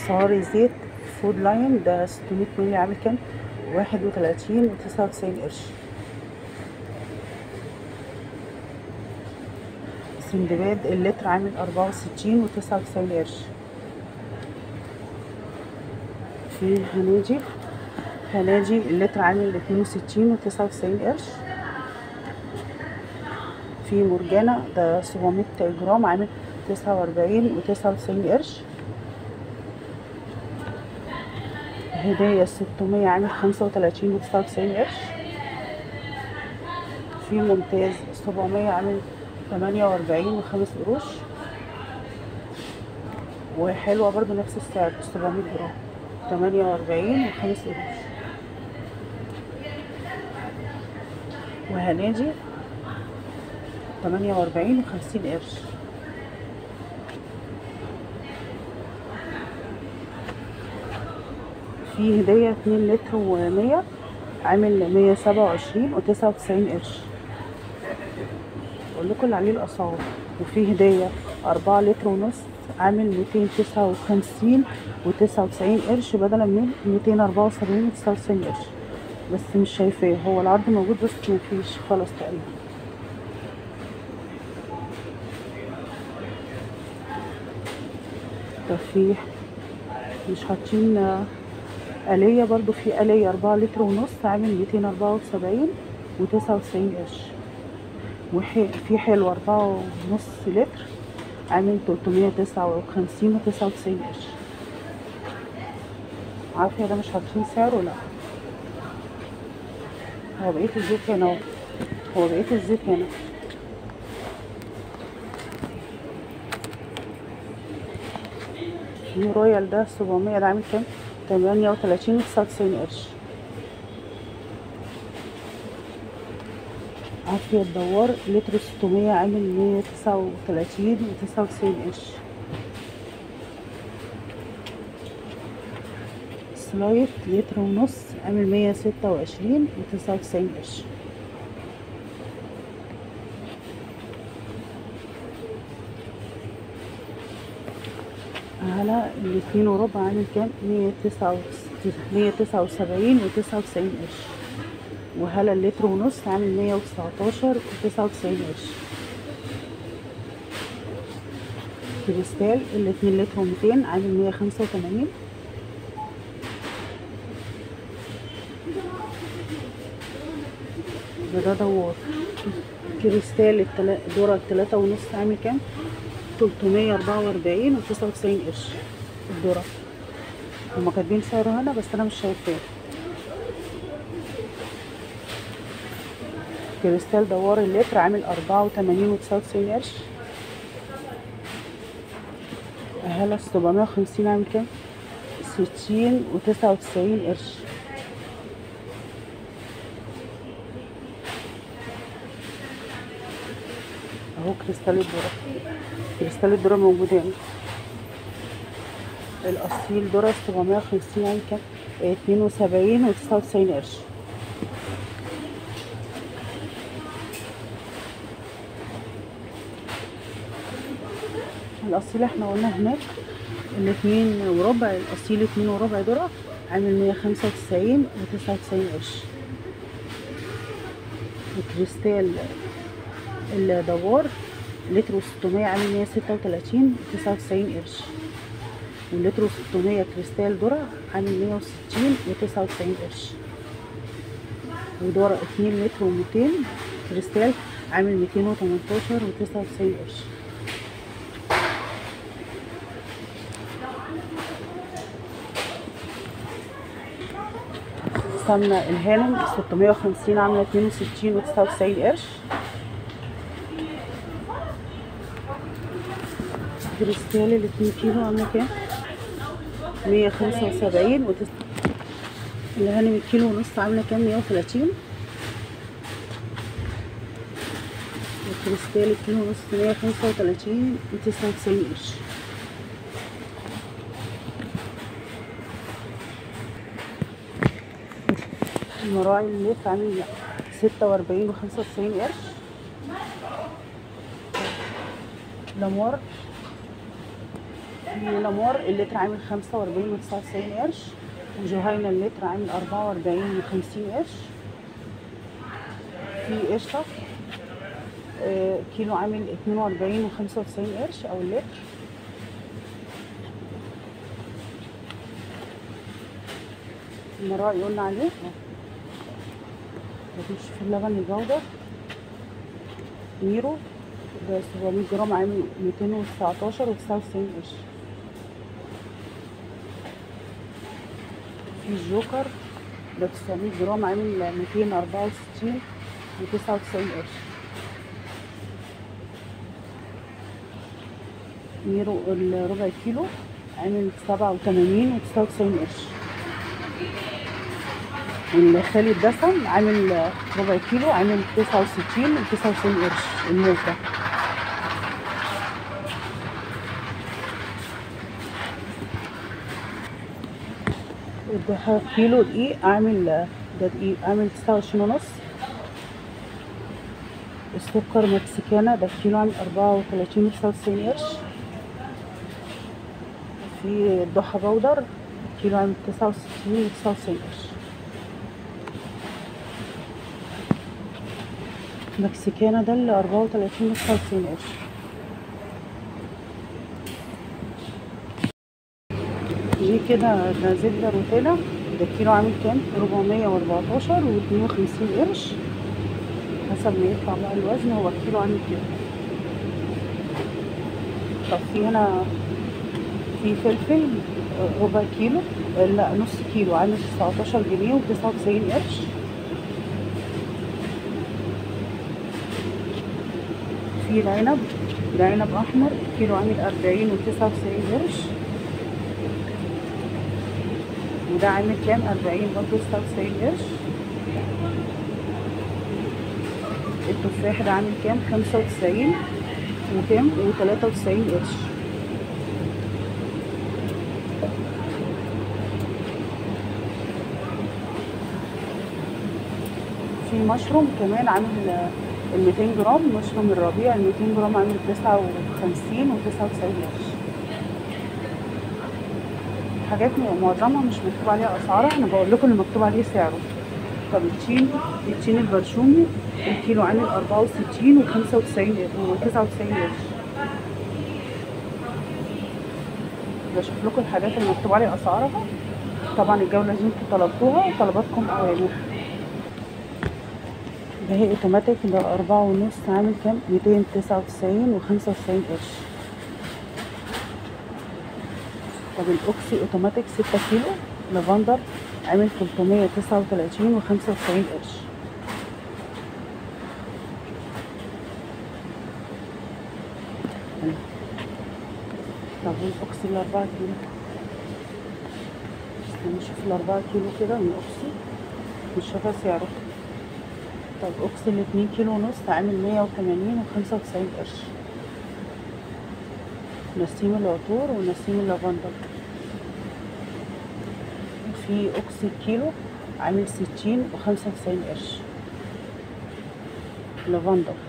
صهاري زيت فود لاين ده 600 مللي عامل كام واحد وتلاتين وتسعة وتسعين قرش سندباد اللتر عامل أربعة وستين وتسعة وتسعين قرش في هناجي هناجي اللتر عامل اتنين وستين وتسعة وتسعين قرش في مرجانة ده سبعمية جرام عامل تسعة وأربعين وتسعة وتسعين قرش هدايا ستمية عامل خمسة وتلاتين وتسعة وتسعين قرش في ممتاز سبعمية عامل تمانية وأربعين وخمس قروش وحلوة برضو نفس السعر سبعمية جرام تمانية وأربعين وخمس قروش وهنادي تمانية وأربعين وخمسين قرش في هدية اتنين لتر ومية عامل مية سبعة وعشرين وتسعة وتسعين قرش اقول لكم اللي عليه الاسعار وفي هدية أربعة لتر ونص عامل ميتين تسعة وخمسين وتسعة وتسعين قرش بدلا من ميتين أربعة وسبعين وتسعة وتسعين قرش بس مش شايفاه هو العرض موجود بس مفيش خلاص تقريبا طب في مش حاطين آه، آلية برضو في آلية أربعة لتر ونص عامل ميتين أربعة وسبعين وتسعة وتسعين قرش وفي حلو أربعة ونص لتر عامل تلتمية تسعة وخمسين وتسعة وتسعين قرش عارفة ده مش حاطين سعره لأ هو بقية الزيت هنا اهو. هو بقية الزيت هنا في رويال ده سبعمية ده عامل كام؟ تمانية وتلاتين وتسعة وتسعين قرش عافية الدوار لتر ستمية عامل مية تسعة وتلاتين وتسعة وتسعين قرش سلايت لتر ونص عامل مية ستة وعشرين وتسعة وتسعين قرش على الاتنين وربع عامل كام مية تسعة مية تسعة وسبعين وتسعة وتسعين قرش وهلا اللتر ونص عامل مية وتسعتاشر وتسعة وتسعين قرش كريستال الاتنين لتر وميتين عامل مية خمسة وتمانين ده ده دوار كريستال التلا... دورة التلاتة ونص عامل كام؟ تلتمية أربعة وأربعين وتسعة وتسعين قرش الدورة هما كاتبين سعره هنا بس أنا مش شايفاه كريستال دوار اللتر عامل أربعة وتمانين وتسعة وتسعين قرش هلا السبعمية وخمسين عامل كام؟ ستين وتسعة وتسعين قرش اهو كريستال الذرة كريستال الذرة موجود هنا الأصيل ذرة سبعمية وخمسين عامل كام؟ اتنين وسبعين وتسعة وتسعين قرش الأصيل احنا قلنا هناك الاتنين وربع الأصيل اتنين وربع ذرة عامل مية خمسة وتسعين وتسعة وتسعين قرش الكريستال الدوار لتر وستمية عامل مية ستة وتلاتين وتسعة وتسعين قرش واللتر وستمية كريستال ذرة عامل مية وستين وتسعة وتسعين قرش وذرة اتنين لتر وميتين كريستال عامل ميتين وتمنتاشر وتسعة وتسعين قرش سمنة الهانم ستمية وخمسين عاملة اتنين وستين وتسعة وتسعين قرش كريستال الاتنين كيلو عاملة كام؟ مية خمسة وسبعين وتس... الهانم الكيلو ونص عاملة كام؟ مية وتلاتين الكريستال الكيلو ونص مية خمسة وتلاتين وتسعة وتسعين قرش المراعي الليف عامل ستة وأربعين وخمسة وتسعين قرش لامور في لامور اللتر عامل خمسة وأربعين وتسعة وتسعين قرش وجهينة اللتر عامل أربعة وأربعين وخمسين قرش في قشطة آه، كيلو عامل اتنين وأربعين وخمسة وتسعين قرش أو اللتر المراعي قلنا عليه مفيش في اللبن الجودة ميرو ده 700 جرام عامل 219 و99 قرش في الجوكر ده 900 جرام عامل 264 و99 قرش ميرو الربع كيلو عامل 87 و99 قرش والخالي الدسم عامل ربع كيلو عامل 69 و 99 قرش الموز ده ده كيلو دقيق عامل ده دقيق عامل 29 ونص السكر مكسيكانا ده كيلو عامل 34 و 99 قرش في الضحى بودر كيلو عامل 69 و 99 قرش مكسيكانا ده اللي 34 و 99 قرش دي كده ده زبدة روتيلا ده كيلو عامل كام؟ 414 و 52 قرش حسب ما يطلع بقى الوزن هو الكيلو عامل كام طب في هنا في فلفل ربع كيلو لا نص كيلو عامل 19 جنيه و 99 قرش في العنب ده عنب احمر كيلو عامل 40 و 99 قرش وده عامل كام 40 برضه 99 قرش التفاح ده عامل كام 95 وكام و 93 قرش في مشروم كمان عامل ال 200 جرام مشروم الربيع ال 200 جرام عامل 59 و 99 قرش حاجات معظمها مش مكتوب عليها اسعارها انا بقول لكم اللي مكتوب عليه سعره طب التين التين البرشومي الكيلو عامل 64 و 95 و 99 قرش بشوف لكم الحاجات اللي مكتوب عليها اسعارها طبعا الجوله دي انتوا طلبتوها طلباتكم اوامر ده هي اوتوماتيك ده أربعة ونص عامل كام ميتين تسعة وتسعين وخمسة وتسعين قرش طب الأوكسي اوتوماتيك ستة كيلو لافندر عامل تلتمية تسعة وتلاتين وخمسة وتسعين قرش طب الأوكسي الأربعة كيلو استنى نشوف الأربعة كيلو كده من الأوكسي مش شايفة سعره طب أوكسي الاتنين كيلو ونص عامل مية وتمانين وخمسة وتسعين قرش نسيم العطور ونسيم اللافندر في أوكسي الكيلو عامل ستين وخمسة وتسعين قرش لافندر